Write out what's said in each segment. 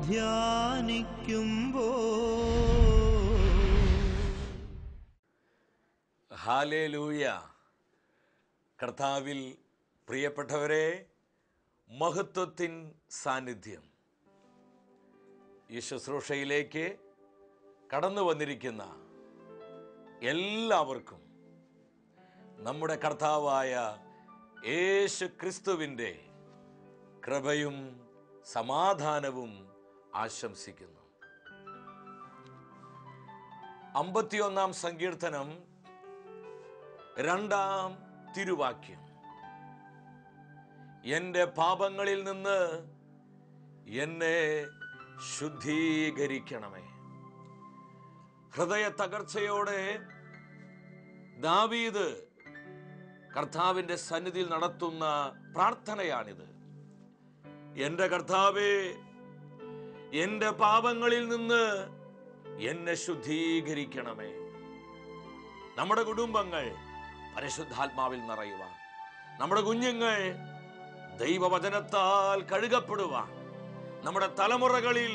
ധ്യാനിക്കുമ്പോ hallelujah കർത്താവിൽ പ്രിയപ്പെട്ടവരെ മഹത്വത്തിൻ സാന്നിധ്യം ഈ ശുശ്രൂഷയിലേക്ക് കടന്നു വന്നിരിക്കുന്ന എല്ലാവർക്കും നമ്മുടെ കർത്താവായ യേശു ക്രിസ്തുവിൻ്റെ കൃപയും സമാധാനവും ആശംസിക്കുന്നു അമ്പത്തിയൊന്നാം സങ്കീർത്തനം രണ്ടാം തിരുവാക്യം എൻ്റെ പാപങ്ങളിൽ നിന്ന് എന്നെ ശുദ്ധീകരിക്കണമേ ഹൃദയ തകർച്ചയോടെ ദാവീദ് കർത്താവിൻ്റെ സന്നിധിയിൽ നടത്തുന്ന പ്രാർത്ഥനയാണിത് എൻ്റെ കർത്താവേ എൻ്റെ പാപങ്ങളിൽ നിന്ന് എന്നെ ശുദ്ധീകരിക്കണമേ നമ്മുടെ കുടുംബങ്ങൾ പരിശുദ്ധാത്മാവിൽ നിറയുവാൻ നമ്മുടെ കുഞ്ഞുങ്ങൾ ദൈവവചനത്താൽ കഴുകപ്പെടുവാൻ നമ്മുടെ തലമുറകളിൽ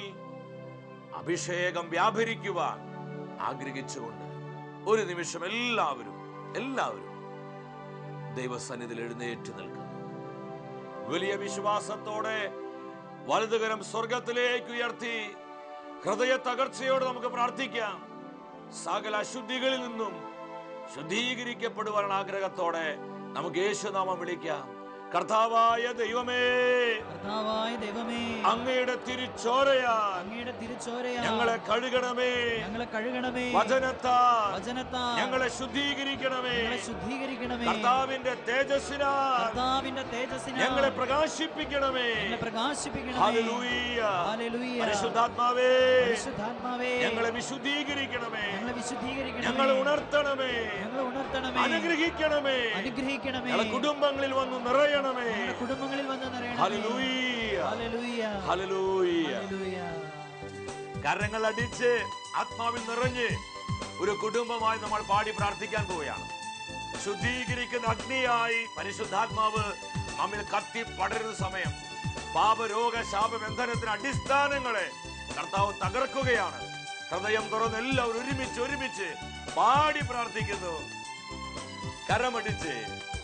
അഭിഷേകം വ്യാപരിക്കുവാൻ ആഗ്രഹിച്ചുകൊണ്ട് ഒരു നിമിഷം എല്ലാവരും എല്ലാവരും ദൈവസന്നിധിയിൽ എഴുന്നേറ്റ് നിൽക്കുന്നു വലിയ വിശ്വാസത്തോടെ വലതുകരം സ്വർഗത്തിലേക്ക് ഉയർത്തി ഹൃദയ തകർച്ചയോടെ നമുക്ക് പ്രാർത്ഥിക്കാം സകല അശുദ്ധികളിൽ നിന്നും ശുദ്ധീകരിക്കപ്പെടുവാനുള്ള ആഗ്രഹത്തോടെ നമുക്ക് യേശുനാമം വിളിക്കാം കർത്താവായ ദൈവമേ കർത്താവായ ദൈവമേ അങ്ങയുടെ തിരിച്ചോരയാൽ അങ്ങയുടെ തിരിച്ചോരയാ ഞങ്ങളെ കഴുകണമേ ഞങ്ങളെ കഴുകണമേ വചനത്താൽ വചനത്താൽ ഞങ്ങളെ ശുദ്ധീകരിക്കണമേ ഞങ്ങളെ ശുദ്ധീകരിക്കണമേ കർത്താവിന്റെ തേജസ്സിനാൽ കർത്താവിന്റെ തേജസ്സിനാൽ ഞങ്ങളെ പ്രകാശിപ്പിക്കണമേ ഞങ്ങളെ പ്രകാശിപ്പിക്കണമേ ഹല്ലേലൂയ. ഹല്ലേലൂയ. പരിശുദ്ധാത്മാവേ പരിശുദ്ധാത്മാവേ ഞങ്ങളെ വിശുദ്ധീകരിക്കണമേ ഞങ്ങളെ വിശുദ്ധീകരിക്കണമേ ഞങ്ങളെ ഉണർത്തണമേ ഞങ്ങളെ ഉണർത്തണമേ അനുഗ്രഹിക്കണമേ അനുഗ്രഹിക്കണമേ ഞങ്ങളെ കുടുംബങ്ങളിൽ വന്ന് നിറയണമേ ഞങ്ങളുടെ കുടുംബങ്ങളിൽ വന്ന് നിറയണമേ ഹല്ലേലൂയ. ഹല്ലേലൂയ. ഹല്ലേലൂയ. ഹല്ലേലൂയ. കരങ്ങൾ അടിച്ച് ആത്മാവിൽ നിറഞ്ഞ് ഒരു കുടുംബമായി നമ്മൾ പാടി പ്രാർത്ഥിക്കാൻ പോവുകയാണ് ശുദ്ധീകരിക്കുന്ന അഗ്നിയായി പരിശുദ്ധാത്മാവ് നമ്മിൽ കത്തി പടരുന്ന സമയം പാപരോഗ ശാപബന്ധനത്തിന് അടിസ്ഥാനങ്ങളെ കർത്താവ് തകർക്കുകയാണ് ഹൃദയം തുറന്ന് എല്ലാവരും ഒരുമിച്ച് ഒരുമിച്ച് പാടി പ്രാർത്ഥിക്കുന്നു കരമടിച്ച്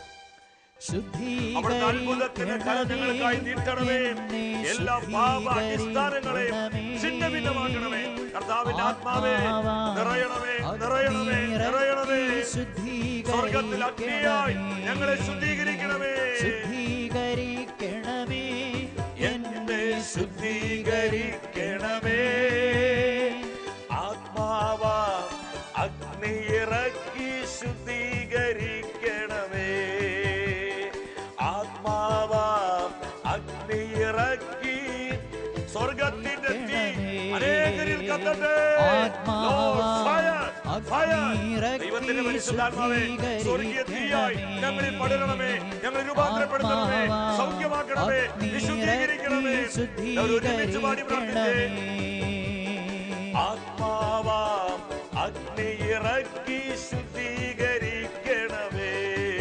അവിടുത്തെ അത്ഭുതത്തിന് കരം ഞങ്ങൾക്കായി നീട്ടണമേ എല്ലാ പാപ അടിസ്ഥാനങ്ങളെയും ഛിന്ന ഭിന്നമാക്കണമേ കർത്താവിന്റെ ആത്മാവേ നിറയണമേ നിറയണമേ നിറയണമേ സ്വർഗത്തിൽ അഗ്നിയായി ഞങ്ങളെ ശുദ്ധീകരിക്കണമേ ശുദ്ധീകരിക്കണമേ എന്നെ ശുദ്ധീകരിക്കണമേ ആത്മാവ അഗ്നിയിറക്കി ശുദ്ധീകരിക്കണമേ ആത്മാവ അഗ്നിയിറക്കി സ്വർഗത്തിന്റെ തീ അനേകരിൽ കത്തട്ടെ Lord, fire, fire. ദൈവത്തിന്റെ പരിശുദ്ധാത്മാവേ സ്വർഗീയ തീയായി ഞങ്ങളിൽ പടരണമേ ഞങ്ങളെ രൂപാന്തരപ്പെടുത്തണമേ സൗഖ്യമാക്കണമേ വിശുദ്ധീകരിക്കണമേ എല്ലാവരും ഒരുമിച്ച് പാടി പ്രാർത്ഥിച്ചേ ആത്മാവാം അഗ്നിയിറക്കി ശുദ്ധീകരിക്കണമേ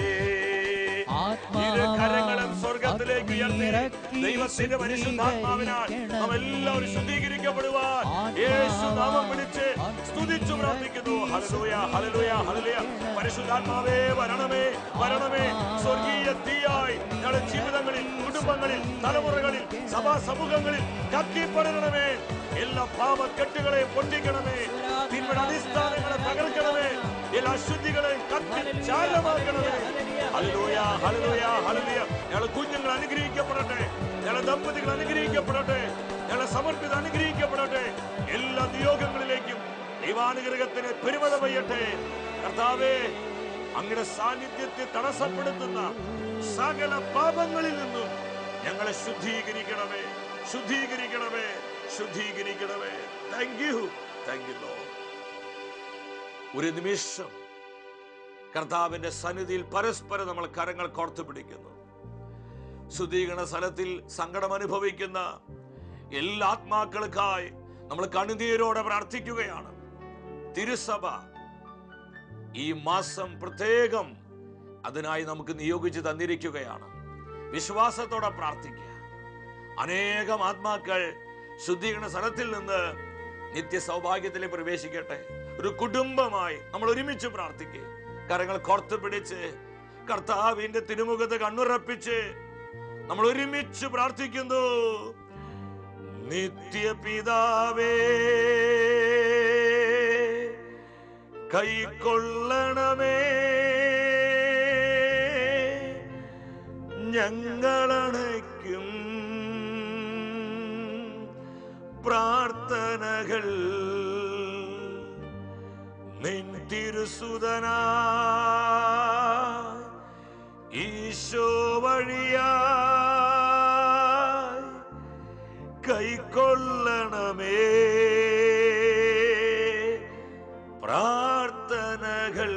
ഇരു കരങ്ങളും സ്വർഗത്തിലേക്ക് ഉയർത്തി ദൈവത്തിന്റെ പരിശുദ്ധാത്മാവിനാൽ നാം എല്ലാവരും ശുദ്ധീകരിക്കപ്പെടുവാൻ യേശു നാമം വിളിച്ച് സ്തുതിച്ചു പ്രാർത്ഥിക്കുന്നു ഹല്ലേലൂയ ഹല്ലേലൂയ ഹല്ലേലൂയ പരിശുദ്ധാത്മാവേ വരണമേ വരണമേ സ്വർഗീയ തീയായി ഞങ്ങളുടെ ജീവിതങ്ങളിൽ കുടുംബങ്ങളിൽ തലമുറകളിൽ സഭാ സമൂഹങ്ങളിൽ കത്തിപ്പടരണമേ എല്ലാ പാപക്കെട്ടുകളെ പൊട്ടിക്കണമേ തിന്മയുടെ അടിസ്ഥാനങ്ങളെ തകർക്കണമേ എല്ലാ അശുദ്ധികളെയും കത്തി ചാരമാക്കണമേ ഹല്ലേലൂയ ഹല്ലേലൂയ ഹല്ലേലൂയ ഞങ്ങളുടെ കുഞ്ഞുങ്ങൾ അനുഗ്രഹിക്കപ്പെടട്ടെ ഞങ്ങളുടെ ദമ്പതികൾ അനുഗ്രഹിക്കപ്പെടട്ടെ ഞങ്ങളുടെ സമർപ്പിത അനുഗ്രഹിക്കപ്പെടട്ടെ എല്ലാ നിയോഗങ്ങളിലേക്കും ദൈവാനുഗ്രഹത്തിന് പെരുമത പെയ്യട്ടെ കർത്താവേ അങ്ങയുടെ സാന്നിധ്യത്തെ തടസ്സപ്പെടുത്തുന്ന സകല പാപങ്ങളിൽ നിന്നും ഞങ്ങളെ ശുദ്ധീകരിക്കണമേ ശുദ്ധീകരിക്കണമേ ശുദ്ധീകരിക്കണമേ താങ്ക് യു താങ്ക് യു ലോ ഒരു നിമിഷം കർത്താവിന്റെ സന്നിധിയിൽ പരസ്പരം നമ്മൾ കരങ്ങൾ കോർത്തു പിടിക്കുന്നു ശുദ്ധീകരണ സ്ഥലത്തിൽ സങ്കടം അനുഭവിക്കുന്ന എല്ലാ ആത്മാക്കൾക്കായി നമ്മൾ കണ്ണുനീരോടെ പ്രാർത്ഥിക്കുകയാണ് തിരുസഭ ഈ മാസം പ്രത്യേകം അതിനായി നമുക്ക് നിയോഗിച്ച് തന്നിരിക്കുകയാണ് വിശ്വാസത്തോടെ പ്രാർത്ഥിക്കുക അനേകം ആത്മാക്കൾ ശുദ്ധീകരണ സ്ഥലത്തിൽ നിന്ന് നിത്യ സൗഭാഗ്യത്തിലേക്ക് പ്രവേശിക്കട്ടെ ഒരു കുടുംബമായി നമ്മൾ ഒരുമിച്ച് പ്രാർത്ഥിക്കുക കരങ്ങൾ കോർത്ത് പിടിച്ച് കർത്താവിന്റെ തിരുമുഖത്ത് കണ്ണുറപ്പിച്ച് നമ്മൾ ഒരുമിച്ച് പ്രാർത്ഥിക്കുന്നു നിത്യപിതാവേ കൈക്കൊള്ളണമേ ഞങ്ങളണയ്ക്കും പ്രാർത്ഥനകൾ നിൻ തിരുസുതനാ ഈശോ വഴിയായി കൈക്കൊള്ളണമേ പ്രാർത്ഥനകൾ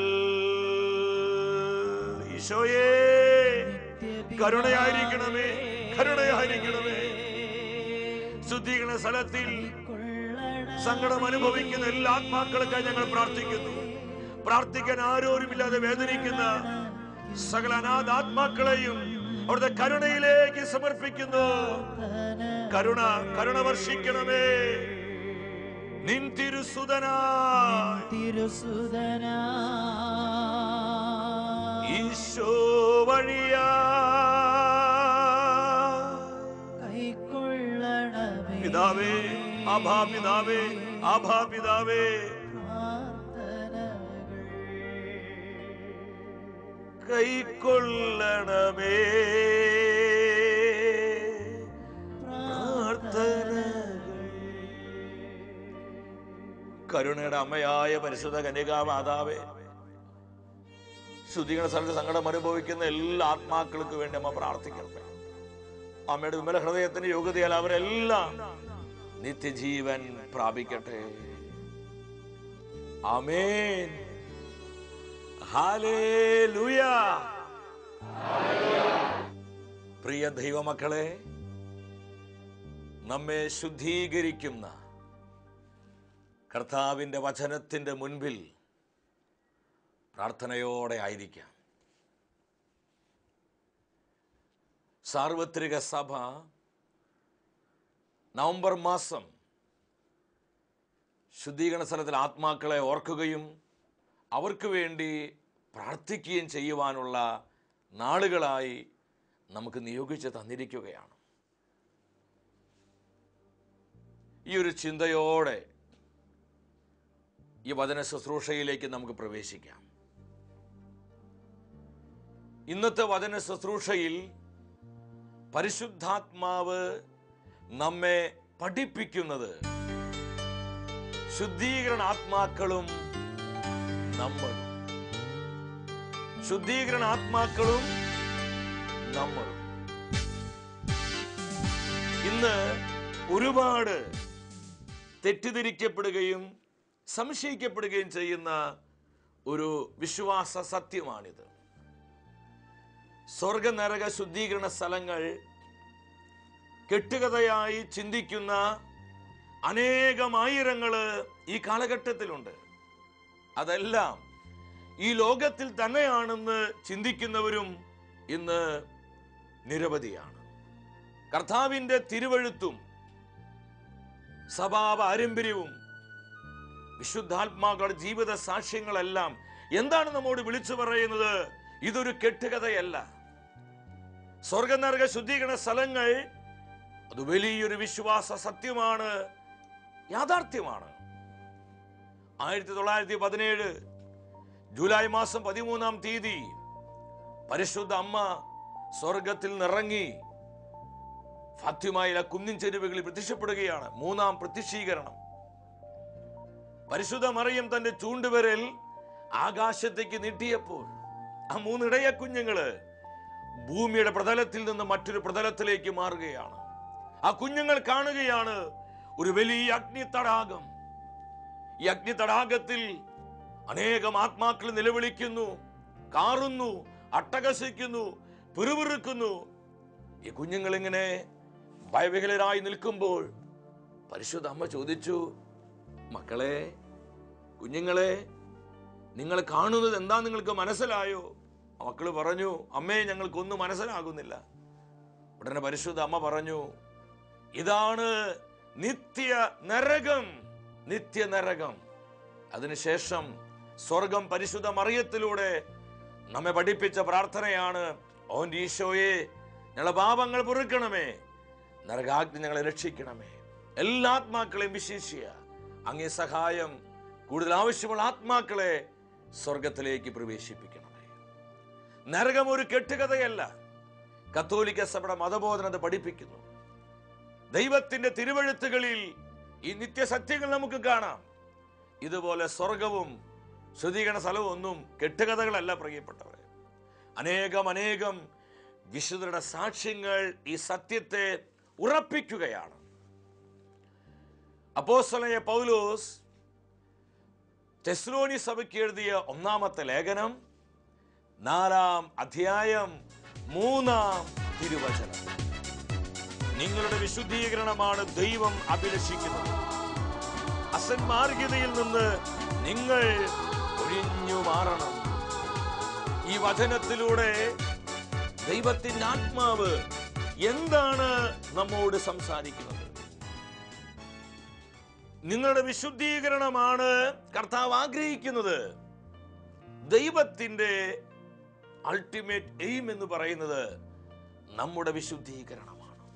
ഈശോയേ കരുണയായിരിക്കണമേ കരുണയായിരിക്കണമേ ശുദ്ധീകരണ സ്ഥലത്തിൽ സങ്കടം അനുഭവിക്കുന്ന എല്ലാ ആത്മാക്കൾക്കായി ഞങ്ങൾ പ്രാർത്ഥിക്കുന്നു പ്രാർത്ഥിക്കാൻ ആരോരുമില്ലാതെ വേദനിക്കുന്ന സകല അനാഥാത്മാക്കളെയും അവിടുത്തെ കരുണയിലേക്ക് സമർപ്പിക്കുന്നു കരുണ കരുണ വർഷിക്കണമേ നിൻ തിരുസുതനായി തിരുസുതനാ ഈശോ വഴിയാ കൈക്കൊള്ളണമേ പിതാവേ ആഭാ പിതാവേ ആഭാ പിതാവേ കൈക്കൊള്ളണമേ കരുണയുടെ അമ്മയായ പരിശുദ്ധ കന്യകാ മാതാവേ ശുദ്ധീകരണ സ്ഥലത്ത് സങ്കടം അനുഭവിക്കുന്ന എല്ലാ ആത്മാക്കൾക്ക് വേണ്ടി അമ്മ പ്രാർത്ഥിക്കട്ടെ അമ്മയുടെ വിമല ഹൃദയത്തിന്റെ യോഗ്യതയാൽ അവരെല്ലാം നിത്യജീവൻ പ്രാപിക്കട്ടെ ആമേൻ ഹാലേലൂയ പ്രിയ ദൈവമക്കളെ നമ്മെ ശുദ്ധീകരിക്കുന്ന കർത്താവിൻ്റെ വചനത്തിൻ്റെ മുൻപിൽ പ്രാർത്ഥനയോടെ ആയിരിക്കാം സാർവത്രിക സഭ നവംബർ മാസം ശുദ്ധീകരണ സ്ഥലത്തിൽ ആത്മാക്കളെ ഓർക്കുകയും അവർക്ക് വേണ്ടി പ്രാർത്ഥിക്കുകയും ചെയ്യുവാനുള്ള നാളുകളായി നമുക്ക് നിയോഗിച്ച് തന്നിരിക്കുകയാണ് ഈ ഒരു ചിന്തയോടെ ഈ വചന ശുശ്രൂഷയിലേക്ക് നമുക്ക് പ്രവേശിക്കാം ഇന്നത്തെ വചന ശുശ്രൂഷയിൽ പരിശുദ്ധാത്മാവ് നമ്മെ പഠിപ്പിക്കുന്നത് ശുദ്ധീകരണ ആത്മാക്കളും നമ്മളും ശുദ്ധീകരണ ആത്മാക്കളും നമ്മളും ഇന്ന് ഒരുപാട് തെറ്റിദ്ധരിക്കപ്പെടുകയും സംശയിക്കപ്പെടുകയും ചെയ്യുന്ന ഒരു വിശ്വാസ സത്യമാണിത് സ്വർഗനരക ശുദ്ധീകരണ സ്ഥലങ്ങൾ കെട്ടുകഥയായി ചിന്തിക്കുന്ന അനേകം ആയിരങ്ങള് ഈ കാലഘട്ടത്തിലുണ്ട് അതെല്ലാം ഈ ലോകത്തിൽ തന്നെയാണെന്ന് ചിന്തിക്കുന്നവരും ഇന്ന് നിരവധിയാണ് കർത്താവിൻ്റെ തിരുവഴുത്തും സഭാ പാരമ്പര്യവും വിശുദ്ധാത്മാക്കളുടെ ജീവിത സാക്ഷ്യങ്ങളെല്ലാം എന്താണ് നമ്മോട് വിളിച്ചു പറയുന്നത് ഇതൊരു കെട്ടുകഥയല്ല സ്വർഗനരക ശുദ്ധീകരണ സ്ഥലങ്ങൾ അത് വലിയൊരു വിശ്വാസ സത്യമാണ് യാഥാർത്ഥ്യമാണ് ആയിരത്തി തൊള്ളായിരത്തി പതിനേഴ് ജൂലൈ മാസം പതിമൂന്നാം തീയതി പരിശുദ്ധ അമ്മ സ്വർഗത്തിൽ നിറങ്ങി ഫാത്യമായിലെ കുന്നിൻ ചെരുവുകളിൽ പ്രത്യക്ഷപ്പെടുകയാണ് മൂന്നാം പ്രത്യക്ഷീകരണം പരിശുദ്ധ മറിയം തന്റെ ചൂണ്ടുവിരൽ ആകാശത്തേക്ക് നീട്ടിയപ്പോൾ ആ മൂന്നിടയ കുഞ്ഞുങ്ങള് ഭൂമിയുടെ പ്രതലത്തിൽ നിന്ന് മറ്റൊരു പ്രതലത്തിലേക്ക് മാറുകയാണ് ആ കുഞ്ഞുങ്ങൾ കാണുകയാണ് ഒരു വലിയ അഗ്നി തടാകം ഈ അഗ്നി തടാകത്തിൽ അനേകം ആത്മാക്കൾ നിലവിളിക്കുന്നു കാറുന്നു അട്ടകസിക്കുന്നു പിറുപിറുക്കുന്നു ഈ കുഞ്ഞുങ്ങൾ ഇങ്ങനെ ഭയവിഹലരായി നിൽക്കുമ്പോൾ പരിശുദ്ധ അമ്മ ചോദിച്ചു മക്കളെ കുഞ്ഞുങ്ങളെ നിങ്ങൾ കാണുന്നത് എന്താ നിങ്ങൾക്ക് മനസ്സിലായോ മക്കള് പറഞ്ഞു അമ്മേ ഞങ്ങൾക്കൊന്നും മനസ്സിലാകുന്നില്ല ഉടനെ പരിശുദ്ധ അമ്മ പറഞ്ഞു ഇതാണ് നിത്യ നരകം നിത്യ നരകം അതിനുശേഷം സ്വർഗം പരിശുദ്ധ മറിയത്തിലൂടെ നമ്മെ പഠിപ്പിച്ച പ്രാർത്ഥനയാണ് ഓൻ ഈശോയെ ഞങ്ങളെ പാപങ്ങൾ പൊറുക്കണമേ നരകാഗ്നി ഞങ്ങളെ രക്ഷിക്കണമേ എല്ലാ ആത്മാക്കളെയും വിശേഷിയ അങ്ങേ സഹായം കൂടുതൽ ആവശ്യമുള്ള ആത്മാക്കളെ സ്വർഗത്തിലേക്ക് പ്രവേശിപ്പിക്കണമേ നരകം ഒരു കെട്ടുകഥയല്ല കത്തോലിക്ക സഭയുടെ മതബോധനത പഠിപ്പിക്കുന്നു ദൈവത്തിന്റെ തിരുവഴുത്തുകളിൽ ഈ നിത്യസത്യങ്ങൾ നമുക്ക് കാണാം ഇതുപോലെ സ്വർഗവും ശുദ്ധീകരണ സ്ഥലവും ഒന്നും കെട്ടുകഥകളല്ല പ്രിയപ്പെട്ടവരെ അനേകം അനേകം വിശുദ്ധരുടെ സാക്ഷ്യങ്ങൾ ഈ സത്യത്തെ ഉറപ്പിക്കുകയാണ് അപ്പോസ്തലനായ പൗലോസ് തെസ്ലോനി സഭയ്ക്ക് എഴുതിയ ഒന്നാമത്തെ ലേഖനം നാലാം അധ്യായം മൂന്നാം തിരുവചനം നിങ്ങളുടെ വിശുദ്ധീകരണമാണ് ദൈവം അഭിലഷിക്കുന്നത് അസന്മാർഗതയിൽ നിന്ന് നിങ്ങൾ ഒഴിഞ്ഞു മാറണം ഈ വചനത്തിലൂടെ ദൈവത്തിന്റെ ആത്മാവ് എന്താണ് നമ്മോട് സംസാരിക്കുന്നത് നിങ്ങളുടെ വിശുദ്ധീകരണമാണ് കർത്താവ് ആഗ്രഹിക്കുന്നത് ദൈവത്തിന്റെ അൾട്ടിമേറ്റ് എയിം എന്ന് പറയുന്നത് നമ്മുടെ വിശുദ്ധീകരണമാണ്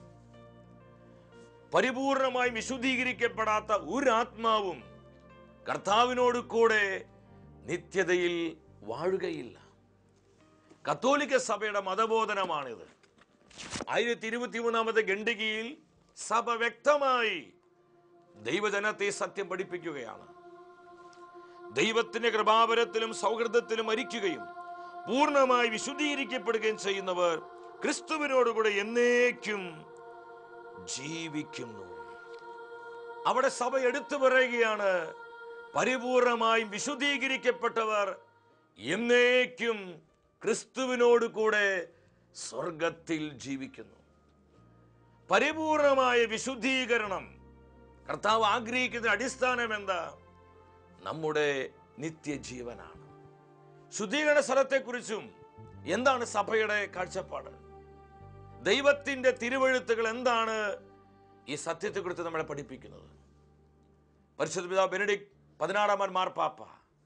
പരിപൂർണമായി വിശുദ്ധീകരിക്കപ്പെടാത്ത ഒരു ആത്മാവും കർത്താവിനോട് കൂടെ നിത്യതയിൽ വാഴുകയില്ല കത്തോലിക്ക സഭയുടെ മതബോധനമാണിത് ആയിരത്തി ഇരുപത്തി മൂന്നാമത്തെ ഖണ്ഡികയിൽ സഭ വ്യക്തമായി ദൈവജനത്തെ സത്യം പഠിപ്പിക്കുകയാണ് ദൈവത്തിന്റെ കൃപാപരത്തിലും സൗഹൃദത്തിലും മരിക്കുകയും പൂർണ്ണമായി വിശുദ്ധീകരിക്കപ്പെടുകയും ചെയ്യുന്നവർ ക്രിസ്തുവിനോടുകൂടെ എന്നേക്കും ജീവിക്കുന്നു അവിടെ സഭ എടുത്തു പറയുകയാണ് പരിപൂർണമായും വിശുദ്ധീകരിക്കപ്പെട്ടവർ എന്നേക്കും ക്രിസ്തുവിനോട് കൂടെ സ്വർഗത്തിൽ ജീവിക്കുന്നു പരിപൂർണമായ വിശുദ്ധീകരണം കർത്താവ് ആഗ്രഹിക്കുന്ന അടിസ്ഥാനം എന്താ നമ്മുടെ നിത്യജീവനാണ് ശുദ്ധീകരണ സ്ഥലത്തെക്കുറിച്ചും എന്താണ് സഭയുടെ കാഴ്ചപ്പാട് ദൈവത്തിന്റെ തിരുവഴുത്തുകൾ എന്താണ് ഈ സത്യത്തെക്കുറിച്ച് നമ്മളെ പഠിപ്പിക്കുന്നത് പരിശുദ്ധ പിതാവ് ബെനഡിക് പതിനാറാമൻ മാർപ്പാപ്പ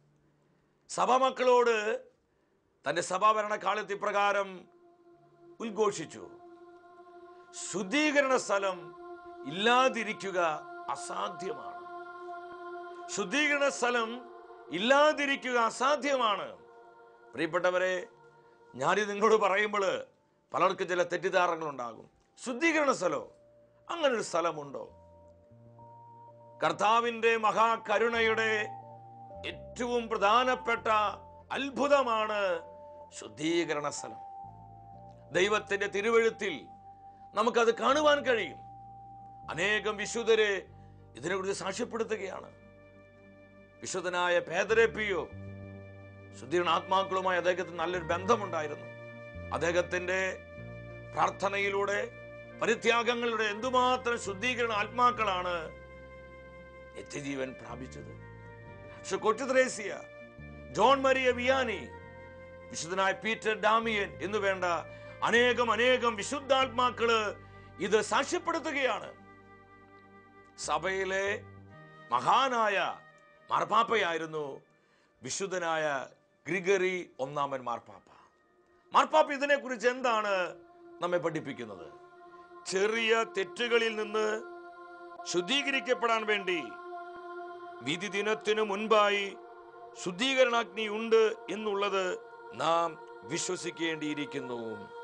സഭാമക്കളോട് തന്റെ സഭാഭരണ കാലത്ത് ഇപ്രകാരം ഉദ്ഘോഷിച്ചു ശുദ്ധീകരണ സ്ഥലം ഇല്ലാതിരിക്കുക അസാധ്യമാണ് ശുദ്ധീകരണ സ്ഥലം ഇല്ലാതിരിക്കുക അസാധ്യമാണ് പ്രിയപ്പെട്ടവരെ ഞാനിത് നിങ്ങളോട് പറയുമ്പോൾ പലർക്കും ചില തെറ്റിദ്ധാരണകൾ ഉണ്ടാകും ശുദ്ധീകരണ സ്ഥലോ അങ്ങനെ ഒരു സ്ഥലമുണ്ടോ കർത്താവിന്റെ മഹാകരുണയുടെ ഏറ്റവും പ്രധാനപ്പെട്ട അത്ഭുതമാണ് ശുദ്ധീകരണ സ്ഥലം ദൈവത്തിന്റെ തിരുവഴുത്തിൽ നമുക്കത് കാണുവാൻ കഴിയും അനേകം വിശുദ്ധരെ ഇതിനെക്കുറിച്ച് സാക്ഷ്യപ്പെടുത്തുകയാണ് വിശുദ്ധനായ പേദരപ്പിയോ ശുദ്ധീകരണ ആത്മാക്കളുമായി അദ്ദേഹത്തിന് നല്ലൊരു ബന്ധമുണ്ടായിരുന്നു അദ്ദേഹത്തിന്റെ പ്രാർത്ഥനയിലൂടെ പരിത്യാഗങ്ങളുടെ എന്തുമാത്രം ശുദ്ധീകരണ ആത്മാക്കളാണ് നിത്യജീവൻ പ്രാപിച്ചത് പക്ഷെ കൊച്ചുത്രേസ്യ ജോൺ മരിയ വിയാനി വിശുദ്ധനായ പീറ്റർ ഡാമിയൻ എന്ന് വേണ്ട അനേകം അനേകം വിശുദ്ധാത്മാക്കള് ഇത് സാക്ഷ്യപ്പെടുത്തുകയാണ് സഭയിലെ മഹാനായ മാർപ്പാപ്പയായിരുന്നു വിശുദ്ധനായ ഗ്രിഗറി ഒന്നാമൻ മാർപ്പാപ്പ മാർപ്പാപ്പ ഇതിനെക്കുറിച്ച് എന്താണ് നമ്മെ പഠിപ്പിക്കുന്നത് ചെറിയ തെറ്റുകളിൽ നിന്ന് ശുദ്ധീകരിക്കപ്പെടാൻ വേണ്ടി വിധി ദിനത്തിനു മുൻപായി ശുദ്ധീകരണാഗ്നി ഉണ്ട് എന്നുള്ളത് നാം വിശ്വസിക്കേണ്ടിയിരിക്കുന്നു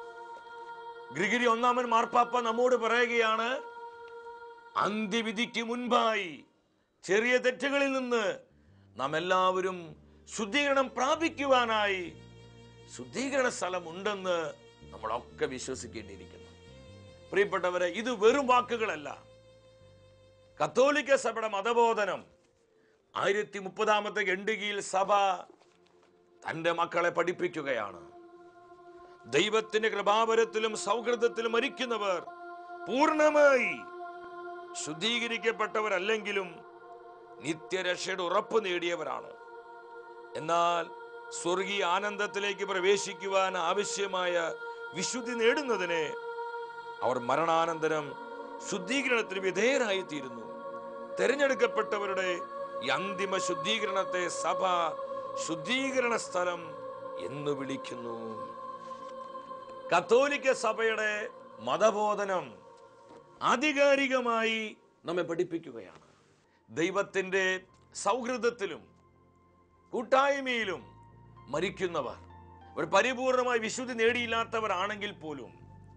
ഗ്രിഗരി ഒന്നാമൻ മാർപ്പാപ്പ നമ്മോട് പറയുകയാണ് അന്ത്യവിധിക്ക് മുൻപായി ചെറിയ തെറ്റുകളിൽ നിന്ന് നാം എല്ലാവരും ശുദ്ധീകരണം പ്രാപിക്കുവാനായി ശുദ്ധീകരണ സ്ഥലം ഉണ്ടെന്ന് നമ്മളൊക്കെ വിശ്വസിക്കേണ്ടിയിരിക്കുന്നു പ്രിയപ്പെട്ടവരെ ഇത് വെറും വാക്കുകളല്ല കത്തോലിക്ക സഭയുടെ മതബോധനം ആയിരത്തി മുപ്പതാമത്തെ ഖണ്ഡികയിൽ സഭ തന്റെ മക്കളെ പഠിപ്പിക്കുകയാണ് ദൈവത്തിന്റെ കൃപാവരത്തിലും സൗഹൃദത്തിലും മരിക്കുന്നവർ പൂർണ്ണമായി ശുദ്ധീകരിക്കപ്പെട്ടവരല്ലെങ്കിലും നിത്യരക്ഷയുടെ ഉറപ്പ് നേടിയവരാണ് എന്നാൽ സ്വർഗീയ ആനന്ദത്തിലേക്ക് പ്രവേശിക്കുവാൻ ആവശ്യമായ വിശുദ്ധി നേടുന്നതിന് അവർ മരണാനന്തരം ശുദ്ധീകരണത്തിന് വിധേയരായി തീരുന്നു തെരഞ്ഞെടുക്കപ്പെട്ടവരുടെ ഈ അന്തിമ ശുദ്ധീകരണത്തെ സഭ ശുദ്ധീകരണ സ്ഥലം എന്ന് വിളിക്കുന്നു കത്തോലിക്ക സഭയുടെ മതബോധനം ആധികാരികമായി നമ്മെ പഠിപ്പിക്കുകയാണ് ദൈവത്തിൻ്റെ സൗഹൃദത്തിലും കൂട്ടായ്മയിലും മരിക്കുന്നവർ ഒരു പരിപൂർണമായി വിശുദ്ധി നേടിയില്ലാത്തവർ ആണെങ്കിൽ പോലും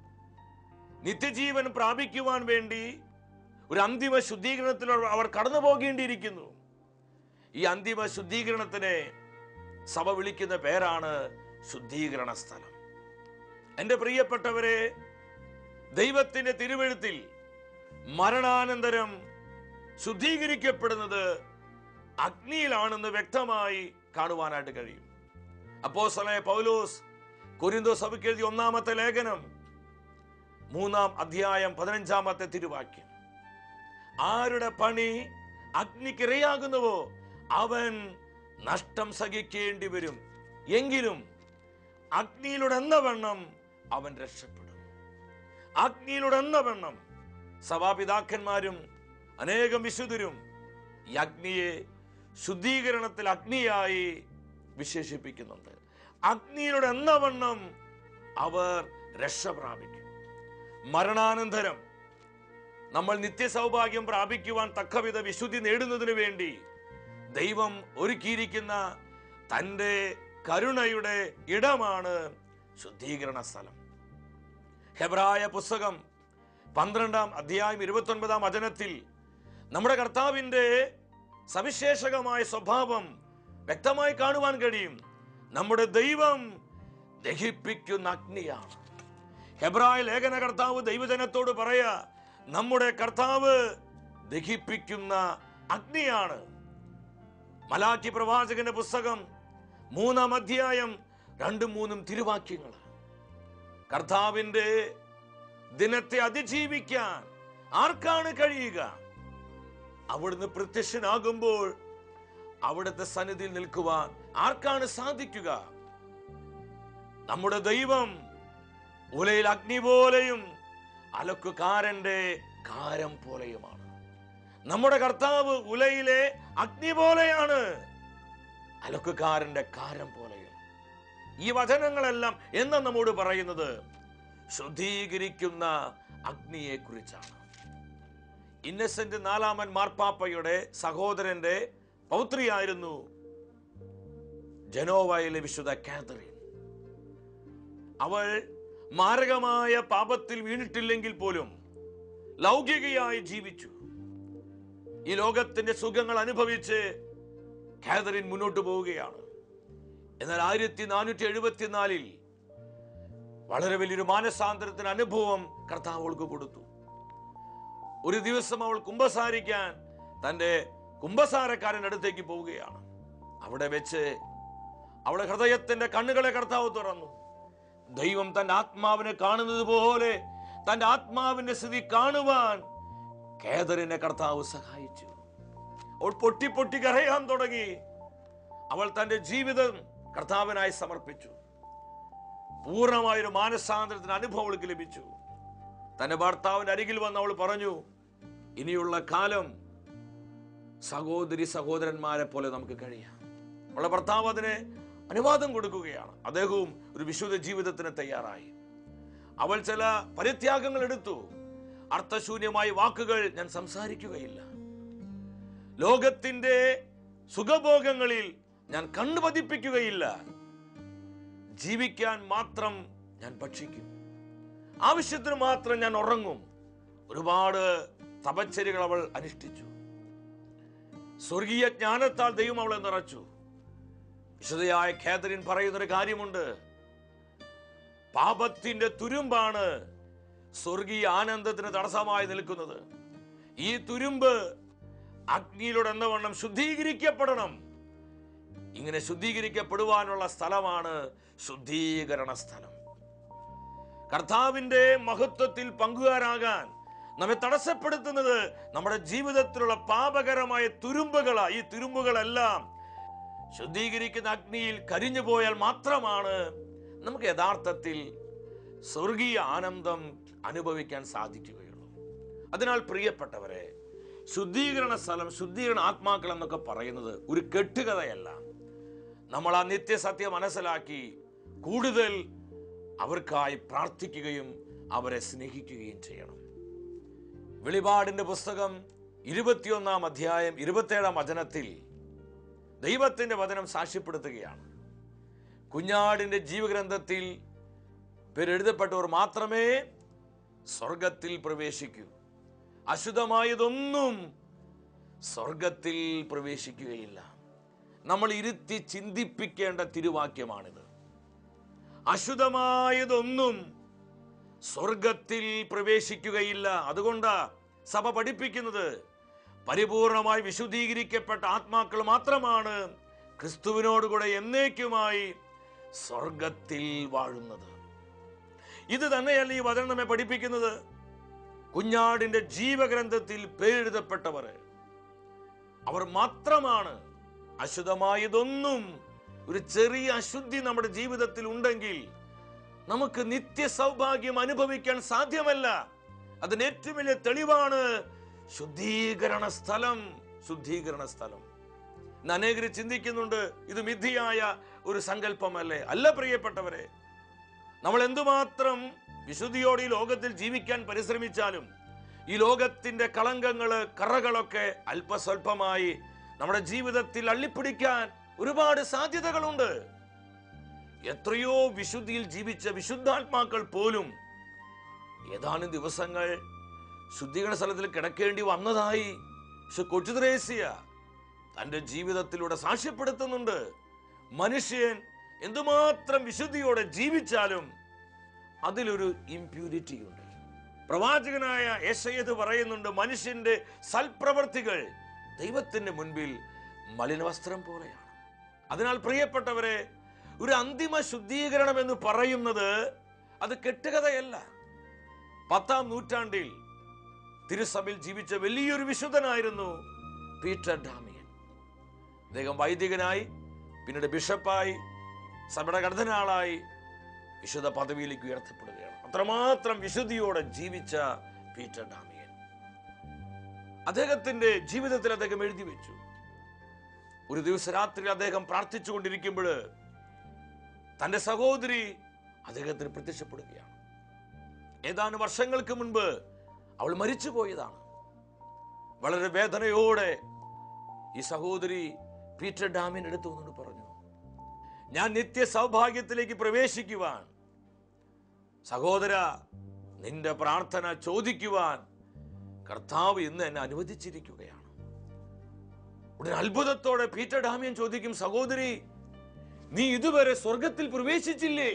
നിത്യജീവൻ പ്രാപിക്കുവാൻ വേണ്ടി ഒരു അന്തിമ ശുദ്ധീകരണത്തിൽ അവർ കടന്നു പോകേണ്ടിയിരിക്കുന്നു ഈ അന്തിമ ശുദ്ധീകരണത്തിനെ സഭ വിളിക്കുന്ന പേരാണ് ശുദ്ധീകരണ സ്ഥലം എൻ്റെ പ്രിയപ്പെട്ടവരെ ദൈവത്തിന്റെ തിരുവഴുത്തിൽ മരണാനന്തരം ശുദ്ധീകരിക്കപ്പെടുന്നത് അഗ്നിയിലാണെന്ന് വ്യക്തമായി കാണുവാനായിട്ട് കഴിയും അപ്പോസ്തലനായ പൗലോസ് കൊരിന്തോ സഭയ്ക്ക് എഴുതിയ ഒന്നാമത്തെ ലേഖനം മൂന്നാം അധ്യായം പതിനഞ്ചാമത്തെ തിരുവാക്യം ആരുടെ പണി അഗ്നിക്കിരയാകുന്നുവോ അവൻ നഷ്ടം സഹിക്കേണ്ടി വരും എങ്കിലും അഗ്നിയിലൂടെ എന്ന വണ്ണം അവൻ രക്ഷപ്പെടും അഗ്നിയിലൂടെ എന്ന വണ്ണം സഭാപിതാക്കന്മാരും അനേകം വിശുദ്ധരും ഈ അഗ്നിയെ ശുദ്ധീകരണത്തിൽ അഗ്നിയായി വിശേഷിപ്പിക്കുന്നുണ്ട് അഗ്നിയിലൂടെ എന്ന വണ്ണം അവർ രക്ഷ പ്രാപിക്കും മരണാനന്തരം നമ്മൾ നിത്യസൗഭാഗ്യം പ്രാപിക്കുവാൻ തക്കവിധ വിശുദ്ധി നേടുന്നതിനു വേണ്ടി ദൈവം ഒരുക്കിയിരിക്കുന്ന തൻ്റെ കരുണയുടെ ഇടമാണ് ശുദ്ധീകരണ സ്ഥലം ഹെബ്രായ പുസ്തകം പന്ത്രണ്ടാം അധ്യായം ഇരുപത്തൊൻപതാം വചനത്തിൽ നമ്മുടെ കർത്താവിൻ്റെ സവിശേഷകമായ സ്വഭാവം വ്യക്തമായി കാണുവാൻ കഴിയും നമ്മുടെ ദൈവം ദഹിപ്പിക്കുന്ന അഗ്നിയാണ് ഹെബ്രായ ലേഖന കർത്താവ് ദൈവജനത്തോട് പറയാ നമ്മുടെ കർത്താവ് ദഹിപ്പിക്കുന്ന അഗ്നിയാണ് മലാക്കി പ്രവാചകന്റെ പുസ്തകം മൂന്നാം അധ്യായം രണ്ടും മൂന്നും തിരുവാക്യങ്ങൾ കർത്താവിന്റെ ദിനത്തെ അതിജീവിക്കാൻ ആർക്കാണ് കഴിയുക അവിടുന്ന് പ്രത്യക്ഷനാകുമ്പോൾ അവിടുത്തെ സന്നിധിയിൽ നിൽക്കുവാൻ ആർക്കാണ് സാധിക്കുക നമ്മുടെ ദൈവം ഉലയിൽ അഗ്നി പോലെയും അലക്കുകാരന്റെ കാരം പോലെയുമാണ് നമ്മുടെ കർത്താവ് ഉലയിലെ അഗ്നി പോലെയാണ് അലക്കുകാരന്റെ കാരം പോലെയും ഈ വചനങ്ങളെല്ലാം എന്ന് നമ്മോട് പറയുന്നത് ശുദ്ധീകരിക്കുന്ന അഗ്നിയെ കുറിച്ചാണ് ഇന്നസെന്റ് നാലാമൻ മാർപ്പാപ്പയുടെ സഹോദരന്റെ പൗത്രിയായിരുന്നു ജനോവയിലെ വിശുദ്ധ കാതറിൻ അവൾ മാരകമായ പാപത്തിൽ വീണിട്ടില്ലെങ്കിൽ പോലും ലൗകികയായി ജീവിച്ചു ഈ ലോകത്തിന്റെ സുഖങ്ങൾ അനുഭവിച്ച് കാതറിൻ മുന്നോട്ട് പോവുകയാണ് എന്നാൽ ആയിരത്തി നാനൂറ്റി എഴുപത്തിനാലിൽ വളരെ വലിയൊരു മാനസാന്തരത്തിന് അനുഭവം കർത്താവ് അവൾക്ക് കൊടുത്തു ഒരു ദിവസം അവൾ കുംഭസാരിക്കാൻ തൻ്റെ കുംഭസാരക്കാരൻ്റെ അടുത്തേക്ക് പോവുകയാണ് അവിടെ വെച്ച് അവളുടെ ഹൃദയത്തിന്റെ കണ്ണുകളെ കർത്താവ് തുറന്നു ദൈവം തന്റെ ആത്മാവിനെ കാണുന്നത് പോലെ തന്റെ ആത്മാവിന്റെ സ്ഥിതി കാണുവാൻ കേദറിനെ കർത്താവ് സഹായിച്ചു അവൾ പൊട്ടി പൊട്ടി കരയാൻ തുടങ്ങി അവൾ തന്റെ ജീവിതം കർത്താവിനായി സമർപ്പിച്ചു പൂർണ്ണമായൊരു മാനസാന്തരത്തിന് അനുഭവം അവൾക്ക് ലഭിച്ചു തന്റെ ഭർത്താവിന്റെ അരികിൽ വന്ന് അവൾ പറഞ്ഞു ഇനിയുള്ള കാലം സഹോദരി സഹോദരന്മാരെ പോലെ നമുക്ക് കഴിയാം അവളുടെ ഭർത്താവ് അതിന് അനുവാദം കൊടുക്കുകയാണ് അദ്ദേഹവും ഒരു വിശുദ്ധ ജീവിതത്തിന് തയ്യാറായി അവൾ ചില പരിത്യാഗങ്ങൾ എടുത്തു അർത്ഥശൂന്യമായ വാക്കുകൾ ഞാൻ സംസാരിക്കുകയില്ല ലോകത്തിന്റെ സുഖഭോഗങ്ങളിൽ ഞാൻ കണ്ണു പതിപ്പിക്കുകയില്ല ജീവിക്കാൻ മാത്രം ഞാൻ ഭക്ഷിക്കും ആവശ്യത്തിന് മാത്രം ഞാൻ ഉറങ്ങും ഒരുപാട് തപച്ചരികൾ അവൾ അനുഷ്ഠിച്ചു സ്വർഗീയ ജ്ഞാനത്താൽ ദൈവം അവളെ നിറച്ചു വിശുദ്ധയായ ഖേദറിൻ പറയുന്നൊരു കാര്യമുണ്ട് പാപത്തിന്റെ തുരുമ്പാണ് സ്വർഗീയ ആനന്ദത്തിന് തടസ്സമായി നിൽക്കുന്നത് ഈ തുരുമ്പ് അഗ്നിയിലൂടെ എന്നവണ്ണം ശുദ്ധീകരിക്കപ്പെടണം ഇങ്ങനെ ശുദ്ധീകരിക്കപ്പെടുവാനുള്ള സ്ഥലമാണ് ശുദ്ധീകരണ സ്ഥലം കർത്താവിന്റെ മഹത്വത്തിൽ പങ്കുകാരാകാൻ നമ്മെ തടസ്സപ്പെടുത്തുന്നത് നമ്മുടെ ജീവിതത്തിലുള്ള പാപകരമായ തുരുമ്പുകളാ ഈ തുരുമ്പുകളെല്ലാം ശുദ്ധീകരിക്കുന്ന അഗ്നിയിൽ കരിഞ്ഞു പോയാൽ മാത്രമാണ് നമുക്ക് യഥാർത്ഥത്തിൽ സ്വർഗീയ ആനന്ദം അനുഭവിക്കാൻ സാധിക്കുകയുള്ളൂ അതിനാൽ പ്രിയപ്പെട്ടവരെ ശുദ്ധീകരണ സ്ഥലം ശുദ്ധീകരണ ആത്മാക്കൾ എന്നൊക്കെ പറയുന്നത് ഒരു കെട്ടുകഥയല്ല നമ്മൾ ആ നിത്യസത്യം മനസ്സിലാക്കി കൂടുതൽ അവർക്കായി പ്രാർത്ഥിക്കുകയും അവരെ സ്നേഹിക്കുകയും ചെയ്യണം വെളിപാടിന്റെ പുസ്തകം ഇരുപത്തിയൊന്നാം അധ്യായം ഇരുപത്തേഴാം വചനത്തിൽ ദൈവത്തിന്റെ വചനം സാക്ഷ്യപ്പെടുത്തുകയാണ് കുഞ്ഞാടിന്റെ ജീവഗ്രന്ഥത്തിൽ പേരെഴുതപ്പെട്ടവർ മാത്രമേ സ്വർഗത്തിൽ പ്രവേശിക്കൂ അശുദ്ധമായതൊന്നും സ്വർഗത്തിൽ പ്രവേശിക്കുകയില്ല നമ്മൾ ഇരുത്തി ചിന്തിപ്പിക്കേണ്ട തിരുവാക്യമാണിത് അശുദ്ധമായതൊന്നും സ്വർഗത്തിൽ പ്രവേശിക്കുകയില്ല അതുകൊണ്ട് സഭ പഠിപ്പിക്കുന്നത് പരിപൂർണമായി വിശുദ്ധീകരിക്കപ്പെട്ട ആത്മാക്കൾ മാത്രമാണ് ക്രിസ്തുവിനോടുകൂടെ എന്നേക്കുമായി സ്വർഗത്തിൽ വാഴുന്നത് ഇത് തന്നെയല്ല ഈ വചനം നമ്മെ പഠിപ്പിക്കുന്നത് കുഞ്ഞാടിന്റെ ജീവഗ്രന്ഥത്തിൽ പേരെഴുതപ്പെട്ടവർ അവർ മാത്രമാണ് അശുദ്ധമായതൊന്നും ഒരു ചെറിയ അശുദ്ധി നമ്മുടെ ജീവിതത്തിൽ ഉണ്ടെങ്കിൽ നമുക്ക് നിത്യ സൗഭാഗ്യം അനുഭവിക്കാൻ സാധ്യമല്ല അതിന് ഏറ്റവും വലിയ തെളിവാണ് ശുദ്ധീകരണ സ്ഥലം ശുദ്ധീകരണ സ്ഥലം ഇന്ന് അനേകർ ചിന്തിക്കുന്നുണ്ട് ഇത് മിഥ്യയായ ഒരു സങ്കല്പമല്ലേ അല്ല പ്രിയപ്പെട്ടവരെ നമ്മൾ എന്തുമാത്രം വിശുദ്ധിയോടെ ഈ ലോകത്തിൽ ജീവിക്കാൻ പരിശ്രമിച്ചാലും ഈ ലോകത്തിന്റെ കളങ്കങ്ങള് കറകളൊക്കെ അല്പസ്വല്പമായി നമ്മുടെ ജീവിതത്തിൽ അള്ളിപ്പിടിക്കാൻ ഒരുപാട് സാധ്യതകളുണ്ട് എത്രയോ വിശുദ്ധിയിൽ ജീവിച്ച വിശുദ്ധാത്മാക്കൾ പോലും ഏതാനും ദിവസങ്ങൾ ശുദ്ധീകരണ സ്ഥലത്തിൽ കിടക്കേണ്ടി വന്നതായി പക്ഷെ കൊച്ചുത്രേസ്യ തന്റെ ജീവിതത്തിലൂടെ സാക്ഷ്യപ്പെടുത്തുന്നുണ്ട് മനുഷ്യൻ എന്തുമാത്രം വിശുദ്ധിയോടെ ജീവിച്ചാലും അതിലൊരു ഇംപ്യൂരിറ്റി ഉണ്ട് പ്രവാചകനായ യശയത് പറയുന്നുണ്ട് മനുഷ്യന്റെ സൽപ്രവർത്തികൾ ദൈവത്തിന്റെ മുൻപിൽ മലിനവസ്ത്രം പോലെയാണ് അതിനാൽ പ്രിയപ്പെട്ടവരെ ഒരു അന്തിമ ശുദ്ധീകരണം എന്ന് പറയുന്നത് അത് കെട്ടുകഥയല്ല പത്താം നൂറ്റാണ്ടിൽ തിരുസഭയിൽ ജീവിച്ച വലിയൊരു വിശുദ്ധനായിരുന്നു പീറ്റർ ഡാമിയൻ അദ്ദേഹം വൈദികനായി പിന്നീട് ബിഷപ്പായി സഭയുടെ കർദ്ദനാളായി വിശുദ്ധ പദവിയിലേക്ക് ഉയർത്തപ്പെടുകയാണ് അത്രമാത്രം വിശുദ്ധിയോടെ ജീവിച്ച പീറ്റർ ഡാമിയൻ അദ്ദേഹത്തിന്റെ ജീവിതത്തിൽ അദ്ദേഹം എഴുതി വെച്ചു ഒരു ദിവസം രാത്രി അദ്ദേഹം പ്രാർത്ഥിച്ചുകൊണ്ടിരിക്കുമ്പോൾ തന്റെ സഹോദരി അദ്ദേഹത്തിന് പ്രത്യക്ഷപ്പെടുകയാണ് ഏതാനും വർഷങ്ങൾക്ക് മുൻപ് അവൾ മരിച്ചു പോയതാണ് വളരെ വേദനയോടെ ഈ സഹോദരി പീറ്റർ ഡാമിൻ എടുത്തു എന്നോട് പറഞ്ഞു ഞാൻ നിത്യ സൗഭാഗ്യത്തിലേക്ക് പ്രവേശിക്കുവാൻ സഹോദര നിന്റെ പ്രാർത്ഥന ചോദിക്കുവാൻ കർത്താവ് ഇന്ന് എന്നെ അനുവദിച്ചിരിക്കുകയാണ് ഉടനെ അത്ഭുതത്തോടെ പീറ്റർ ഡാമിയൻ ചോദിക്കും സഹോദരി നീ ഇതുവരെ സ്വർഗത്തിൽ പ്രവേശിച്ചില്ലേ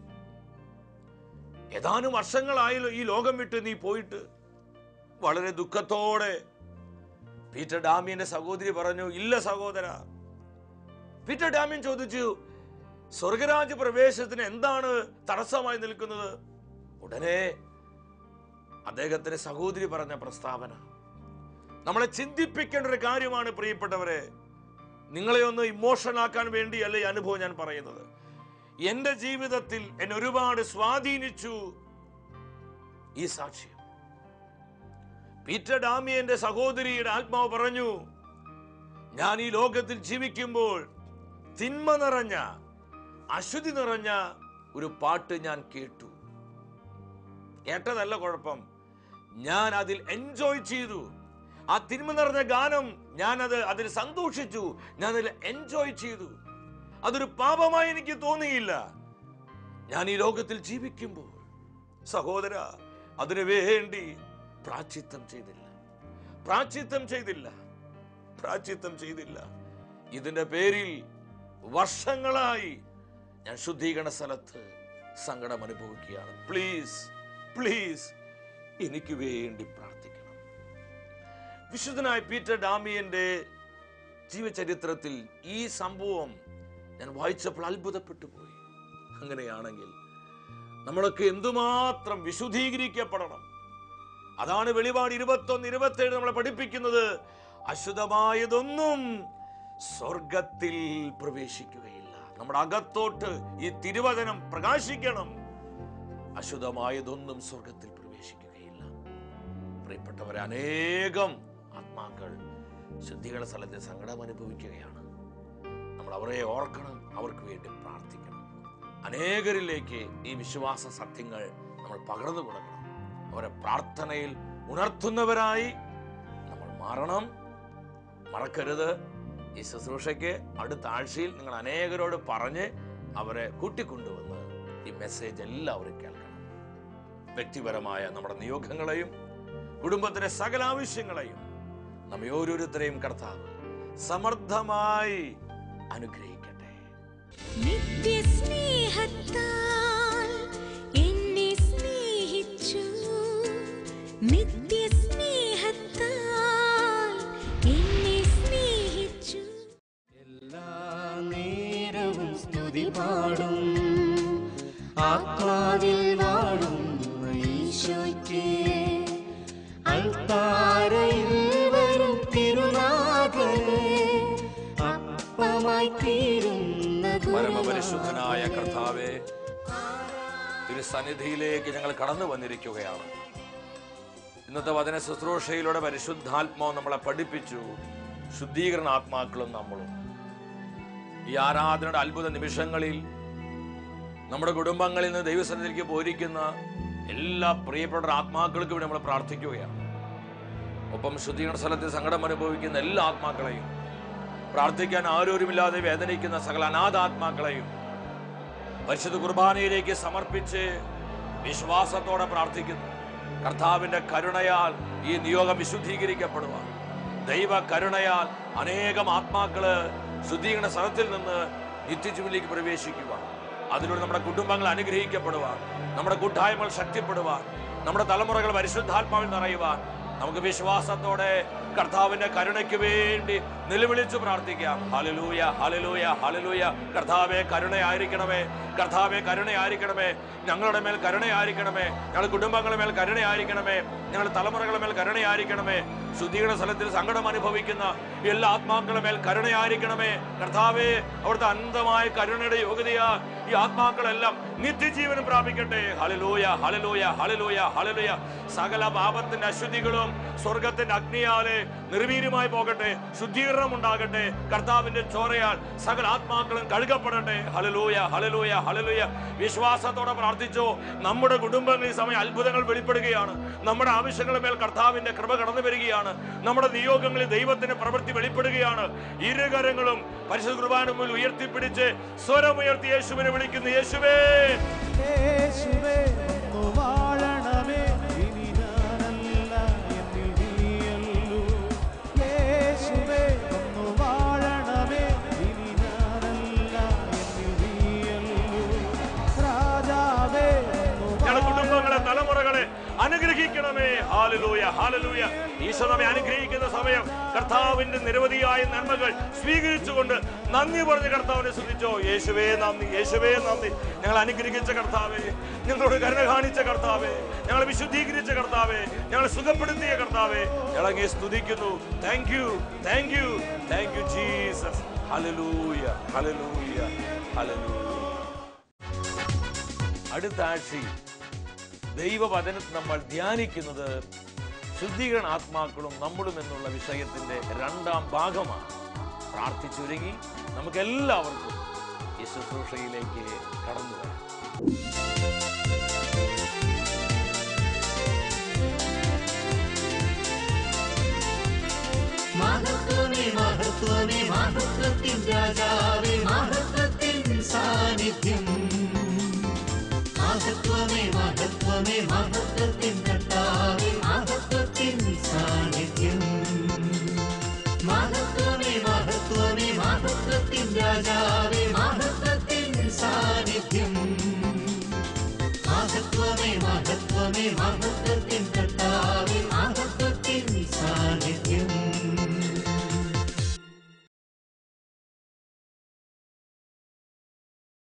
ഏതാനും വർഷങ്ങളായല്ലോ ഈ ലോകം വിട്ട് നീ പോയിട്ട് വളരെ ദുഃഖത്തോടെ പീറ്റർ ഡാമിയന്റെ സഹോദരി പറഞ്ഞു ഇല്ല സഹോദര പീറ്റർ ഡാമിയൻ ചോദിച്ചു സ്വർഗരാജ് പ്രവേശത്തിന് എന്താണ് തടസ്സമായി നിൽക്കുന്നത് ഉടനെ അദ്ദേഹത്തിന്റെ സഹോദരി പറഞ്ഞ പ്രസ്താവന നമ്മളെ ചിന്തിപ്പിക്കേണ്ട ഒരു കാര്യമാണ് പ്രിയപ്പെട്ടവരെ നിങ്ങളെ ഒന്ന് ഇമോഷൻ ആക്കാൻ വേണ്ടിയല്ല ഈ അനുഭവം ഞാൻ പറയുന്നത് എന്റെ ജീവിതത്തിൽ എന്നെ ഒരുപാട് സ്വാധീനിച്ചു ഈ സാക്ഷ്യം പീറ്റർ ഡാമിയന്റെ സഹോദരിയുടെ ആത്മാവ് പറഞ്ഞു ഞാൻ ഈ ലോകത്തിൽ ജീവിക്കുമ്പോൾ തിന്മ നിറഞ്ഞ അശുദ്ധി നിറഞ്ഞ ഒരു പാട്ട് ഞാൻ കേട്ടു കേട്ടതല്ല കുഴപ്പം ഞാൻ അതിൽ എൻജോയ് ചെയ്തു ആ തിന്മ നിറഞ്ഞ ഗാനം ഞാൻ അത് അതിൽ സന്തോഷിച്ചു ഞാൻ അതിൽ എൻജോയ് ചെയ്തു അതൊരു പാപമായി എനിക്ക് തോന്നിയില്ല ഞാൻ ഈ ലോകത്തിൽ ജീവിക്കുമ്പോൾ സഹോദര അതിനു വേണ്ടി പ്രാച്ചിത്തം ചെയ്തില്ല പ്രാച്ചിത്തം ചെയ്തില്ല പ്രാച്ചിത്തം ചെയ്തില്ല ഇതിന്റെ പേരിൽ വർഷങ്ങളായി ഞാൻ ശുദ്ധീകരണ സ്ഥലത്ത് സങ്കടം അനുഭവിക്കുകയാണ് പ്ലീസ് പ്ലീസ് എനിക്ക് വേണ്ടി പ്രാർത്ഥിക്കണം വിശുദ്ധനായ പീറ്റർ ഡാമിയന്റെ ജീവചരിത്രത്തിൽ ഈ സംഭവം ഞാൻ വായിച്ചപ്പോൾ അത്ഭുതപ്പെട്ടു പോയി അങ്ങനെയാണെങ്കിൽ നമ്മളൊക്കെ എന്തുമാത്രം വിശുദ്ധീകരിക്കപ്പെടണം അതാണ് വെളിപാട് ഇരുപത്തൊന്ന് ഇരുപത്തേഴ് നമ്മളെ പഠിപ്പിക്കുന്നത് അശുദ്ധമായതൊന്നും സ്വർഗത്തിൽ പ്രവേശിക്കുകയില്ല നമ്മുടെ അകത്തോട്ട് ഈ തിരുവചനം പ്രകാശിക്കണം അശുദ്ധമായതൊന്നും സ്വർഗത്തിൽ പ്രവേശിക്കുകയില്ല പ്രിയപ്പെട്ടവരെ അനേകം ആത്മാക്കൾ ശുദ്ധികള സ്ഥലത്ത് സങ്കടം അനുഭവിക്കുകയാണ് നമ്മൾ അവരെ ഓർക്കണം അവർക്ക് വേണ്ടി പ്രാർത്ഥിക്കണം അനേകരിലേക്ക് ഈ വിശ്വാസ സത്യങ്ങൾ നമ്മൾ പകർന്നു കൊടുക്കണം അവരെ പ്രാർത്ഥനയിൽ ഉണർത്തുന്നവരായി നമ്മൾ മാറണം മറക്കരുത് ഈ ശുശ്രൂഷയ്ക്ക് അടുത്ത ആഴ്ചയിൽ നിങ്ങൾ അനേകരോട് പറഞ്ഞ് അവരെ കൂട്ടിക്കൊണ്ടുവന്ന് ഈ മെസ്സേജ് എല്ലാവരും കേൾക്കണം വ്യക്തിപരമായ നമ്മുടെ നിയോഗങ്ങളെയും കുടുംബത്തിലെ സകല ആവശ്യങ്ങളെയും നമ്മെ ഓരോരുത്തരെയും കർത്താവ് സമർത്ഥമായി അനുഗ്രഹിക്കട്ടെ നിത്യസ്നേഹത്താൽ എന്നെ സ്നേഹിച്ചു നിത്യസ്നേഹത്താൽ എന്നെ സ്നേഹിച്ചു എല്ലാ നേരവും സ്തുതി പാടും ആത്മാവിൽ വാടും ഈശോയ്ക്ക് അൾത്താരയിൽ വരും തിരുനാഥനെ അപ്പമായി തീരുന്ന പരമപരിശുദ്ധനായ കർത്താവെ തിരുസന്നിധിയിലേക്ക് ഞങ്ങൾ കടന്നു വന്നിരിക്കുകയാണ് ഇന്നത്തെ വചന ശുശ്രൂഷയിലൂടെ പരിശുദ്ധാത്മാവ് നമ്മളെ പഠിപ്പിച്ചു ശുദ്ധീകരണ ആത്മാക്കളും നമ്മളും ഈ ആരാധനയുടെ അത്ഭുത നിമിഷങ്ങളിൽ നമ്മുടെ കുടുംബങ്ങളിൽ നിന്ന് ദൈവസന്നിധിയിലേക്ക് പോയിരിക്കുന്ന എല്ലാ പ്രിയപ്പെട്ട ആത്മാക്കൾക്കും വേണ്ടി നമ്മൾ പ്രാർത്ഥിക്കുകയാണ് ഒപ്പം ശുദ്ധീകരണ സ്ഥലത്ത് സങ്കടം അനുഭവിക്കുന്ന എല്ലാ ആത്മാക്കളെയും പ്രാർത്ഥിക്കാൻ ആരോരുമില്ലാതെ വേദനിക്കുന്ന സകല അനാഥാത്മാക്കളെയും പരിശുദ്ധ കുർബാനയിലേക്ക് സമർപ്പിച്ച് വിശ്വാസത്തോടെ പ്രാർത്ഥിക്കുന്നു കർത്താവിന്റെ കരുണയാൽ ഈ നിയോഗം വിശുദ്ധീകരിക്കപ്പെടുവാൻ ദൈവ കരുണയാൽ അനേകം ആത്മാക്കള് ശുദ്ധീകരണ സ്ഥലത്തിൽ നിന്ന് നിത്യജീവനിലേക്ക് പ്രവേശിക്കുവാൻ അതിലൂടെ നമ്മുടെ കുടുംബങ്ങൾ അനുഗ്രഹിക്കപ്പെടുവാൻ നമ്മുടെ കൂട്ടായ്മകൾ ശക്തിപ്പെടുവാൻ നമ്മുടെ തലമുറകൾ പരിശുദ്ധാത്മാവിൽ നിറയുവാൻ നമുക്ക് വിശ്വാസത്തോടെ കർത്താവിന്റെ കരുണയ്ക്ക് വേണ്ടി നിലവിളിച്ചു പ്രാർത്ഥിക്കാം ഹലലൂയ ഹലലൂയ ഹലലൂയ കർത്താവെ കരുണയായിരിക്കണമേ കർത്താവെ കരുണയായിരിക്കണമേ ഞങ്ങളുടെ മേൽ കരുണയായിരിക്കണമേ ഞങ്ങളുടെ കുടുംബങ്ങളുടെ മേൽ കരുണയായിരിക്കണമേ ഞങ്ങളുടെ തലമുറകളുടെ മേൽ കരുണയായിരിക്കണമേ ശുദ്ധീകരണ സ്ഥലത്തിൽ സങ്കടം അനുഭവിക്കുന്ന എല്ലാ ആത്മാക്കളുടെ മേൽ കരുണയായിരിക്കണമേ കർത്താവെ അവിടുത്തെ അന്ധമായ കരുണയുടെ യോഗ്യതയാ ഈ ആത്മാക്കളെല്ലാം നിത്യജീവനം പ്രാപിക്കട്ടെ ഹലലൂയ ഹലലൂയ ഹലലൂയ ഹലലൂയ സകല പാപത്തിന്റെ അശുദ്ധികളും സ്വർഗത്തിന്റെ അഗ്നിയാലെ നിർവീര്യമായി പോകട്ടെ ശുദ്ധീകരണം ഉണ്ടാകട്ടെ കർത്താവിന്റെ ചോരയാൽ സകല ആത്മാക്കളും കഴുകപ്പെടട്ടെ ഹലലൂയ ഹലലൂയ ഹലലൂയ വിശ്വാസത്തോടെ പ്രാർത്ഥിച്ചോ നമ്മുടെ കുടുംബങ്ങളിൽ ഈ സമയം അത്ഭുതങ്ങൾ വെളിപ്പെടുകയാണ് നമ്മുടെ ആവശ്യങ്ങളുടെ മേൽ കർത്താവിന്റെ കൃപ കടന്നു വരികയാണ് നമ്മുടെ നിയോഗങ്ങളിൽ ദൈവത്തിന്റെ പ്രവൃത്തി വെളിപ്പെടുകയാണ് ഇരുകരങ്ങളും പരിശുദ്ധ കുർബാന മുന്നിൽ ഉയർത്തിപ്പിടിച്ച് സ്വരമുയർത്തി യേശുവിനെ വിളിക്കുന്നു യേശുവേ യേശുവേ ഒന്നു വാഴണമേ ഇനി ഞാനല്ല എന്നിൽ നീയല്ലൂ യേശുവേ ഒന്നു വാഴണമേ ഇനി ഞാനല്ല എന്നിൽ നീയല്ലൂ രാജാവേ ഒന്നു ഞങ്ങളുടെ കുടുംബങ്ങളെ തലമുറകളെ അനുഗ്രഹിക്കണമേ ഹാലലൂയ ഹാലലൂയ ഈശോ നമ്മെ അനുഗ്രഹിക്കുന്ന സമയം കർത്താവിന്റെ നിരവധിയായ നന്മകൾ സ്വീകരിച്ചുകൊണ്ട് നന്ദി പറഞ്ഞ് കർത്താവിനെ സ്തുതിച്ചോ യേശുവേ നന്ദി യേശുവേ നന്ദി ഞങ്ങൾ അനുഗ്രഹിച്ച കർത്താവേ ഞങ്ങളോട് കരുണ കാണിച്ച കർത്താവേ ഞങ്ങളെ വിശുദ്ധീകരിച്ച കർത്താവേ ഞങ്ങളെ സുഖപ്പെടുത്തിയ കർത്താവേ ഞങ്ങളങ്ങേ സ്തുതിക്കുന്നു thank you thank you thank you Jesus hallelujah hallelujah hallelujah അടുത്ത ആഴ്ചയിൽ ദൈവവചനത്തിൽ നമ്മൾ ധ്യാനിക്കുന്നത് ശുദ്ധീകരണ ആത്മാക്കളും നമ്മളും എന്നുള്ള വിഷയത്തിന്റെ രണ്ടാം ഭാഗമാണ് പ്രാർത്ഥിച്ചൊരുങ്ങി നമുക്ക് എല്ലാവർക്കും ഈ ശുശ്രൂഷയിലേക്ക് കടന്നു വരാം മഹത്വമേ മഹത്വമേ മഹത്വത്തിൻ രാജാവേ മഹത്വത്തിൻ സാന്നിധ്യം മഹത്വമേ മഹത്വമേ മഹത്വത്തിൻ